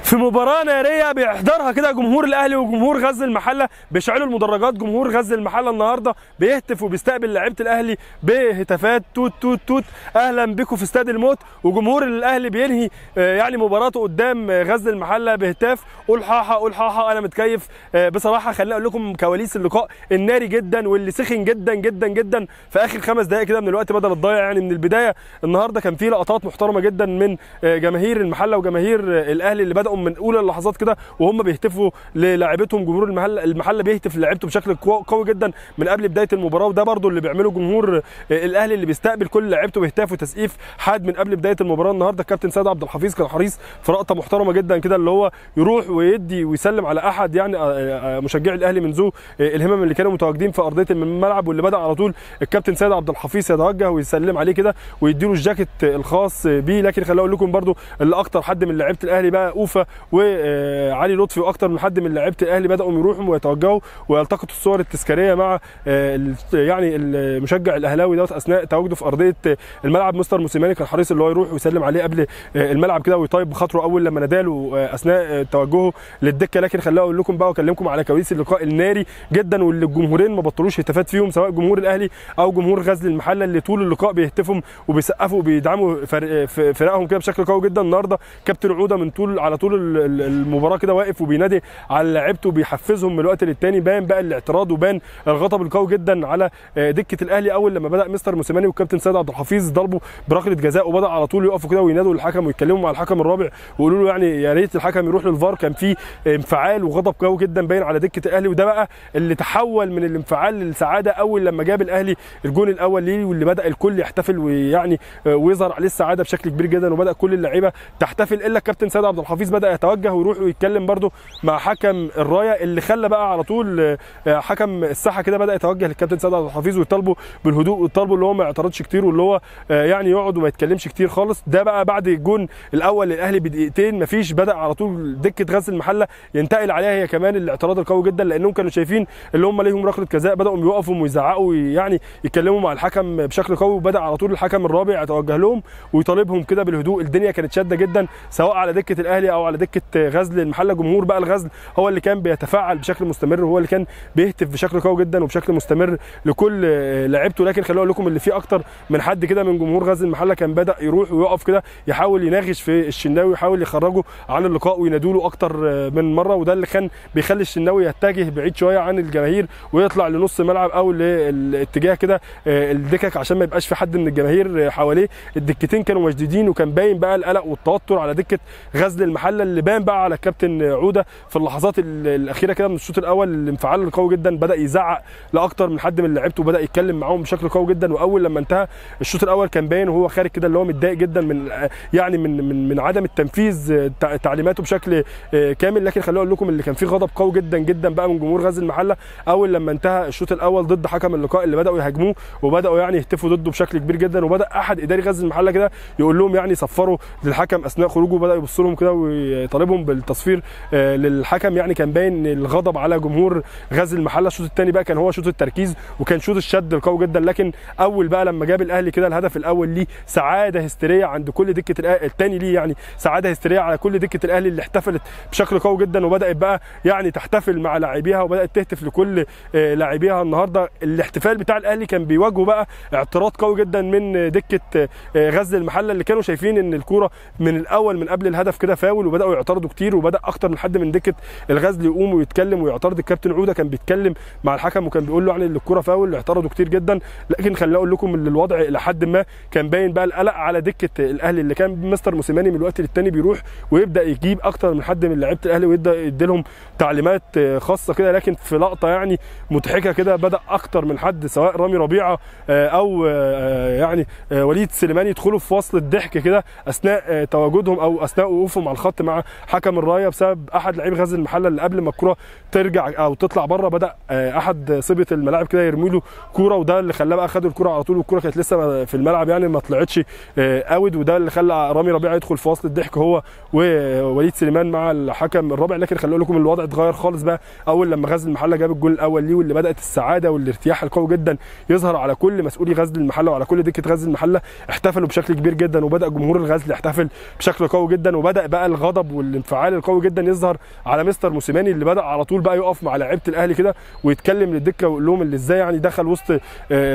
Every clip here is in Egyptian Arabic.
في مباراة نارية بيحضرها كده جمهور الأهلي وجمهور غزل المحلة بيشعلوا المدرجات جمهور غزل المحلة النهاردة بيهتف وبيستقبل لعيبة الأهلي بهتافات توت توت توت أهلا بكم في استاد الموت وجمهور الأهلي بينهي آه، يعني مباراته قدام آه، غزل المحلة بهتاف قول حاحة قول حاحة أنا متكيف آه، بصراحة خليني أقول لكم كواليس اللقاء الناري جدا واللي سخن جدا جدا جدا في آخر خمس دقائق كده من الوقت بدل الضايع يعني من البداية النهاردة كان في لقطات محترمة جدا من آه، جماهير المحلة وجماهير آه، الأهلي اللي بدأوا من اولى اللحظات كده وهم بيهتفوا للاعيبتهم جمهور المحله المحله بيهتف للاعيبته بشكل قو- قوي جدا من قبل بدايه المباراه وده برضو اللي بيعمله جمهور آه، الاهلي اللي بيستقبل كل لعيبته بهتاف وتسقيف حاد من قبل بدايه المباراه النهارده الكابتن سيد عبد الحفيظ كان حريص في لقطه محترمه جدا كده اللي هو يروح ويدي ويسلم على احد يعني آه، آه، مشجعي الاهلي من ذو آه، الهمم اللي كانوا متواجدين في ارضيه الملعب واللي بدا على طول الكابتن سيد عبد الحفيظ يتوجه ويسلم عليه كده ويديله الجاكيت الخاص بيه لكن خليني اقول لكم برضو اللي اكتر حد من لعيبه الاهلي بقى اوفا وعلي لطفي واكتر من حد من لعيبه الاهلي بداوا يروحوا ويتوجهوا ويلتقطوا الصور التذكاريه مع آه، ال- يعني المشجع الاهلاوي دوت اثناء تواجده في ارضيه الملعب مستر موسيماني كان حريص اللي هو يروح ويسلم عليه قبل آه، الملعب كده ويطيب بخاطره اول لما ناداله آه، اثناء آه، توجهه للدكه لكن خليني اقول لكم بقى واكلمكم على كواليس اللقاء الناري جدا واللي الجمهورين ما بطلوش هتافات فيهم سواء جمهور الاهلي او جمهور غزل المحله اللي طول اللقاء بيهتفوا وبيسقفوا وبيدعموا فرق- ف- فرقهم كده بشكل قوي جدا النهارده كابتن عوده من طول على طول ال- ال- المباراه كده واقف وبينادي على لعيبته وبيحفزهم من الوقت للتاني باين بقى الاعتراض وبان الغضب القوي جدا على آه، دكه الاهلي اول لما بدا مستر موسيماني والكابتن سيد عبد الحفيظ ضربوا بركله جزاء وبدا على طول يقفوا كده وينادوا للحكم ويتكلموا مع الحكم الرابع ويقولوا له يعني يا ريت الحكم يروح للفار كان في انفعال وغضب قوي جدا باين على دكه الاهلي وده بقى اللي تحول من الانفعال للسعاده اول لما جاب الاهلي الجون الاول ليه واللي بدا الكل يحتفل ويعني آه، ويظهر عليه السعاده بشكل كبير جدا وبدا كل اللعيبه تحتفل الا الكابتن سيد عبد الحفيظ بدا يتوجه ويروح ويتكلم برده مع حكم الرايه اللي خلى بقى على طول آه، آه، حكم الساحه كده بدا يتوجه للكابتن سيد عبد الحفيظ ويطالبه بالهدوء ويطالبه اللي هو ما يعترضش كتير واللي هو آه، يعني يقعد وما يتكلمش كتير خالص ده بقى بعد الجون الاول للاهلي بدقيقتين مفيش بدا على طول دكه غزل المحله ينتقل عليها هي كمان الاعتراض القوي جدا لانهم كانوا شايفين اللي هم ليهم ركله جزاء بداوا يقفوا ويزعقوا ويعني يتكلموا مع الحكم بشكل قوي وبدا على طول الحكم الرابع يتوجه لهم ويطالبهم كده بالهدوء الدنيا كانت شاده جدا سواء على دكه الاهلي او على دكه غزل المحله جمهور بقى الغزل هو اللي كان بيتفاعل بشكل مستمر وهو اللي كان بيهتف بشكل قوي جدا وبشكل مستمر لكل آه، لعيبته لكن خليني اقول لكم اللي فيه اكتر من حد كده من جمهور غزل المحله كان بدا يروح ويقف كده يحاول يناغش في الشناوي ويحاول يخرجه عن اللقاء وينادوا له اكتر آه، من مره وده اللي كان بيخلي الشناوي يتجه بعيد شويه عن الجماهير ويطلع لنص ملعب او للاتجاه كده آه، الدكك عشان ما يبقاش في حد من الجماهير آه، حواليه الدكتين كانوا مشدودين وكان باين بقى القلق والتوتر على دكه غزل المحله اللي بان بقى على الكابتن عوده في اللحظات ال- الاخيره كده من الشوط الاول الانفعال القوي جدا بدا يزعق لاكتر من حد من لعيبته وبدا يتكلم معاهم بشكل قوي جدا واول لما انتهى الشوط الاول كان باين وهو خارج كده اللي هو متضايق جدا من يعني من من من عدم التنفيذ آه، تع- تعليماته بشكل آه، كامل لكن خليني اقول لكم اللي كان فيه غضب قوي جدا جدا بقى من جمهور غزل المحله اول لما انتهى الشوط الاول ضد حكم اللقاء اللي بداوا يهاجموه وبداوا يعني يهتفوا ضده بشكل كبير جدا وبدا احد اداري غزل المحله كده يقول لهم يعني صفروا للحكم اثناء خروجه وبدا يبص لهم كده ويطالبهم بالتصفير آه، للحكم يعني كان باين الغضب على جمهور غزل المحله الشوط الثاني بقى كان هو شوط التركيز وكان شوط الشد القوي جدا لكن اول بقى لما جاب الاهلي كده الهدف الاول ليه سعاده هستيريه عند كل دكه الأهلي الثاني ليه يعني سعاده هستيريه على كل دكه الاهلي اللي احتفلت بشكل قوي جدا وبدات بقى يعني تحتفل مع لاعبيها وبدات تهتف لكل آه، لاعبيها النهارده الاحتفال بتاع الاهلي كان بيواجهه بقى اعتراض قوي جدا من دكه آه، غزل المحله اللي كانوا شايفين ان الكوره من الاول من قبل الهدف كده فاول وبداوا يعترضوا كتير وبدا اكتر من حد من دكه الغزل يقوم ويتكلم ويعترض الكابتن عوده كان بيتكلم مع الحكم وكان بيقول له يعني ان الكوره فاول اعترضوا كتير جدا لكن خليني اقول لكم ان الوضع الى حد ما كان باين بقى القلق على دكه الاهلي اللي كان مستر موسيماني من الوقت للتاني بيروح ويبدا يجيب اكتر من حد من لعيبه الاهلي ويبدا يدي لهم تعليمات آه، خاصه كده لكن في لقطه يعني مضحكه كده بدا اكتر من حد سواء رامي ربيعه آه، او آه، يعني آه، وليد سليمان يدخلوا في وصل الضحك كده اثناء آه، تواجدهم او اثناء وقوفهم على الخط مع حكم الرايه بسبب احد لعيب غزل المحله اللي قبل ما الكره ترجع او تطلع بره بدا آه، احد صبيه الملاعب كده يرمي له كوره وده اللي خلاه بقى خد الكوره على طول والكوره كانت لسه في الملعب يعني ما طلعتش آه، اوت وده اللي خلى رامي ربيعه يدخل في وسط الضحك هو ووليد سليمان مع الحكم الرابع لكن خلي اقول لكم الوضع اتغير خالص بقى اول لما غزل المحله جاب الجول الاول ليه واللي بدات السعاده والارتياح القوي جدا يظهر على كل مسؤولي غزل المحله وعلى كل دكه غزل المحله احتفلوا بشكل كبير جدا وبدا جمهور الغزل يحتفل بشكل قوي جدا وبدا بقى الغضب الغضب والانفعال القوي جدا يظهر على مستر موسيماني اللي بدا على طول بقى يقف مع لعيبه الاهلي كده ويتكلم للدكه ويقول لهم اللي ازاي يعني دخل وسط ال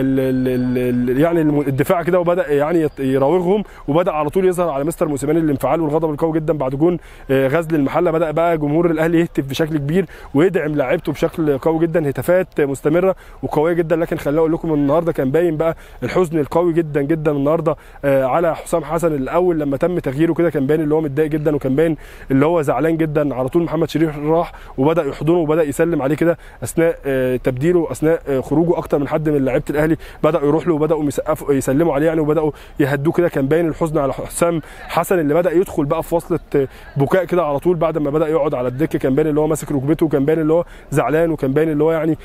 ال ال يعني الدفاع كده وبدا يعني يراوغهم وبدا على طول يظهر على مستر موسيماني الانفعال والغضب القوي جدا بعد جون غزل المحله بدا بقى جمهور الاهلي يهتف بشكل كبير ويدعم لعيبته بشكل قوي جدا هتافات مستمره وقويه جدا لكن خليني اقول لكم النهارده كان باين بقى الحزن القوي جدا جدا النهارده على حسام حسن الاول لما تم تغييره كده كان باين اللي هو متضايق جدا وكان باين اللي هو زعلان جدا على طول محمد شريف راح وبدا يحضنه وبدا يسلم عليه كده اثناء تبديله اثناء خروجه اكتر من حد من لعيبه الاهلي بداوا يروح له وبداوا يسقفوا يسلموا عليه يعني وبداوا يهدوه كده كان باين الحزن على حسام حسن اللي بدا يدخل بقى في وصله بكاء كده على طول بعد ما بدا يقعد على الدكه كان باين اللي هو ماسك ركبته وكان باين اللي هو زعلان وكان باين اللي هو يعني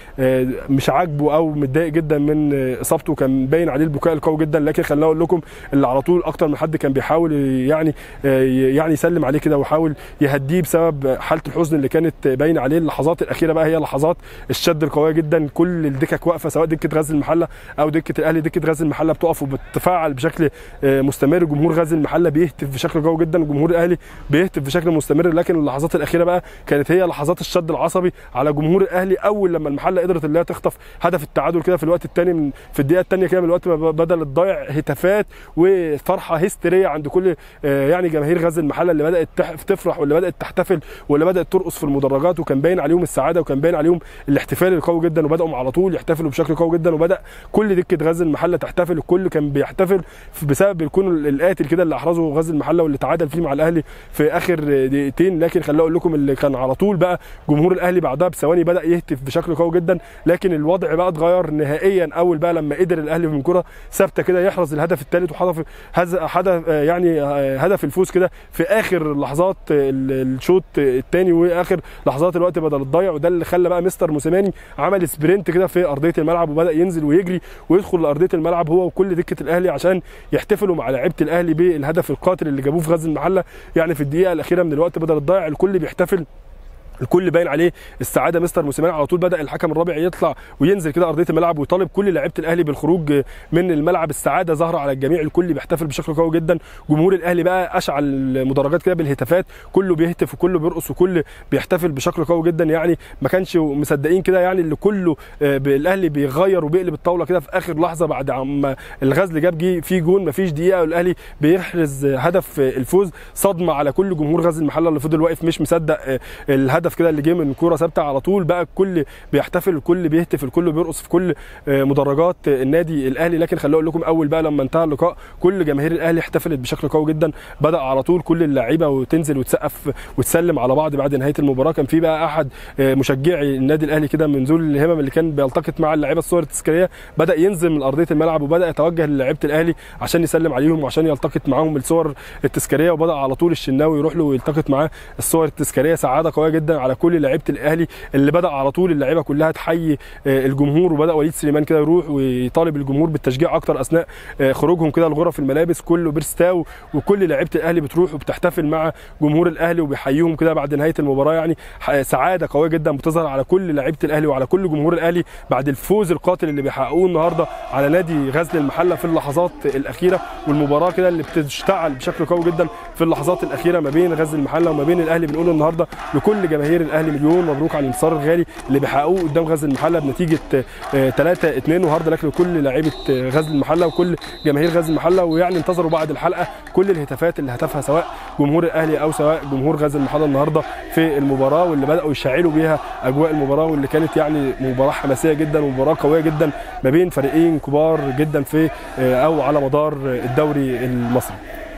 مش عاجبه او متضايق جدا من اصابته وكان باين عليه البكاء القوي جدا لكن خليني اقول لكم اللي على طول اكتر من حد كان بيحاول يعني يعني يسلم عليه كده ويحاول يهديه بسبب حاله الحزن اللي كانت باينه عليه اللحظات الاخيره بقى هي لحظات الشد القويه جدا كل الدكك واقفه سواء دكه غزل المحله او دكه الاهلي دكه غزل المحله بتقف وبتتفاعل بشكل مستمر جمهور غزل المحله بيهتف بشكل قوي جدا جمهور الاهلي بيهتف بشكل مستمر لكن اللحظات الاخيره بقى كانت هي لحظات الشد العصبي على جمهور الاهلي اول لما المحله قدرت اللي هي تخطف هدف التعادل كده في الوقت الثاني من في الدقيقه الثانيه كده من الوقت ما بدل الضايع هتافات وفرحه هستيريه عند كل يعني جماهير غزل المحله اللي بدات تفرح واللي بدات تحتفل واللي بدات ترقص في المدرجات وكان باين عليهم السعاده وكان باين عليهم الاحتفال القوي جدا وبداوا على طول يحتفلوا بشكل قوي جدا وبدا كل دكه غزل المحله تحتفل الكل كان بيحتفل بسبب الكون القاتل كده اللي احرزه غزل المحله واللي تعادل فيه مع الاهلي في اخر دقيقتين لكن خليني اقول لكم اللي كان على طول بقى جمهور الاهلي بعدها بثواني بدا يهتف بشكل قوي جدا لكن الوضع بقى اتغير نهائيا اول بقى لما قدر الاهلي من كره ثابته كده يحرز الهدف الثالث وحذف هدف يعني هدف الفوز كده في اخر لحظات الشوط الثاني واخر لحظات الوقت بدل الضايع وده اللي خلى بقى مستر موسيماني عمل سبرنت كده في ارضيه الملعب وبدا ينزل ويجري ويدخل لارضيه الملعب هو وكل دكه الاهلي عشان يحتفلوا مع لعيبه الاهلي بالهدف القاتل اللي جابوه في غزل المحله يعني في الدقيقه الاخيره من الوقت بدل الضايع الكل بيحتفل الكل باين عليه السعاده مستر موسيماني على طول بدا الحكم الرابع يطلع وينزل كده ارضيه الملعب ويطالب كل لعيبه الاهلي بالخروج من الملعب السعاده ظاهره على الجميع الكل بيحتفل بشكل قوي جدا جمهور الاهلي بقى اشعل المدرجات كده بالهتافات كله بيهتف وكله بيرقص وكل بيحتفل بشكل قوي جدا يعني ما كانش مصدقين كده يعني اللي كله الاهلي بيغير وبيقلب الطاوله كده في اخر لحظه بعد عم الغزل جاب جي في جون ما فيش دقيقه والاهلي بيحرز هدف الفوز صدمه على كل جمهور غزل المحله اللي فضل واقف مش مصدق الهدف كده اللي جه من كوره ثابته على طول بقى الكل بيحتفل الكل بيهتف الكل بيرقص في كل مدرجات النادي الاهلي لكن خليني اقول لكم اول بقى لما انتهى اللقاء كل جماهير الاهلي احتفلت بشكل قوي جدا بدا على طول كل اللعيبه وتنزل وتسقف وتسلم على بعض بعد نهايه المباراه كان في بقى احد مشجعي النادي الاهلي كده من ذوي الهمم اللي كان بيلتقط مع اللعيبه الصور التذكاريه بدا ينزل من ارضيه الملعب وبدا يتوجه للاعيبه الاهلي عشان يسلم عليهم وعشان يلتقط معاهم الصور التذكاريه وبدا على طول الشناوي يروح له ويلتقط معاه الصور التذكاريه سعاده قويه جدا على كل لعيبه الاهلي اللي بدا على طول اللعيبه كلها تحيي الجمهور وبدا وليد سليمان كده يروح ويطالب الجمهور بالتشجيع اكتر اثناء خروجهم كده لغرف الملابس كله بيرستاو وكل لعيبه الاهلي بتروح وبتحتفل مع جمهور الاهلي وبيحييهم كده بعد نهايه المباراه يعني سعاده قويه جدا بتظهر على كل لعيبه الاهلي وعلى كل جمهور الاهلي بعد الفوز القاتل اللي بيحققوه النهارده على نادي غزل المحله في اللحظات الاخيره والمباراه كده اللي بتشتعل بشكل قوي جدا في اللحظات الاخيره ما بين غزل المحله وما بين الاهلي بنقول النهارده لكل جماهير الاهلي مليون مبروك على الانتصار الغالي اللي بيحققوه قدام غزل المحله بنتيجه 3 2 وهارد لك لكل لعيبه غزل المحله وكل جماهير غزل المحله ويعني انتظروا بعد الحلقه كل الهتافات اللي هتفها سواء جمهور الاهلي او سواء جمهور غزل المحله النهارده في المباراه واللي بداوا يشعلوا بيها اجواء المباراه واللي كانت يعني مباراه حماسيه جدا ومباراه قويه جدا ما بين فريقين كبار جدا في او على مدار الدوري المصري